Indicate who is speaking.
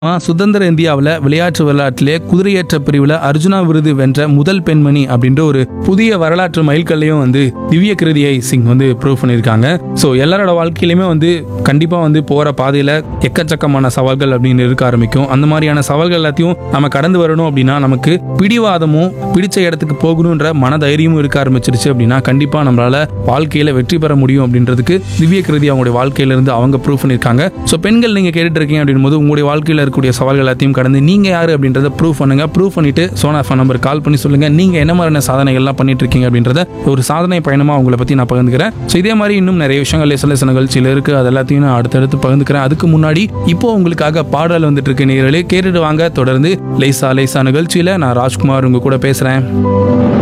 Speaker 1: ஆ, சுதந்திர இந்தியாவில் விளையாட்டு வரலாற்றிலே குதிரையேற்ற பிரிவில் அர்ஜுனா விருது வென்ற முதல் பெண்மணி அப்படின்ற ஒரு புதிய வரலாற்று மைல்கல்லையும் வந்து திவ்ய கிருதியை சிங் வந்து ப்ரூவ் பண்ணியிருக்காங்க ஸோ எல்லாரோட வாழ்க்கையிலுமே வந்து கண்டிப்பாக வந்து போகிற பாதையில் எக்கச்சக்கமான சவால்கள் அப்படின்னு இருக்க ஆரம்பிக்கும் அந்த மாதிரியான சவால்கள் எல்லாத்தையும் நம்ம கடந்து வரணும் அப்படின்னா நமக்கு பிடிவாதமும் பிடிச்ச இடத்துக்கு போகணுன்ற மனதைரியமும் இருக்க ஆரம்பிச்சிருச்சு அப்படின்னா கண்டிப்பாக நம்மளால வாழ்க்கையில் வெற்றி பெற முடியும் அப்படின்றதுக்கு திவ்ய கிருதி அவங்களுடைய வாழ்க்கையிலிருந்து அவங்க ப்ரூவ் பண்ணியிருக்காங்க ஸோ பெண்கள் நீங்கள் கேட்டுட்டு இருக்கீங்க அப்படின் போது உங்களுடைய வாழ்க்கையில் இருக்கக்கூடிய சவால்கள் எல்லாத்தையும் கடந்து நீங்கள் யார் அப்படின்றத ப்ரூவ் பண்ணுங்க ப்ரூவ் பண்ணிட்டு சோனா ஃபோன் நம்பர் கால் பண்ணி சொல்லுங்க நீங்கள் என்ன மாதிரியான சாதனைகள்லாம் பண்ணிட்டு இருக்கீங்க அப்படின்றத ஒரு சாதனை பயணமாக உங்களை பற்றி நான் பகிர்ந்துக்கிறேன் ஸோ இதே மாதிரி இன்னும் நிறைய விஷயங்கள் சில சில நிகழ்ச்சியில் இருக்குது அது எல்லாத்தையும் நான் அடுத்தடுத்து பகிர்ந்துக்கிறேன் அதுக்கு முன்னாடி இப்போ உங்களுக்காக பாடல் வந்துட்டு இருக்கு நேர்களே கேட்டுட்டு வாங்க தொடர்ந்து லேசா லேசா நிகழ்ச்சியில் நான் ராஜ்குமார் உங்க கூட பேசுகிறேன்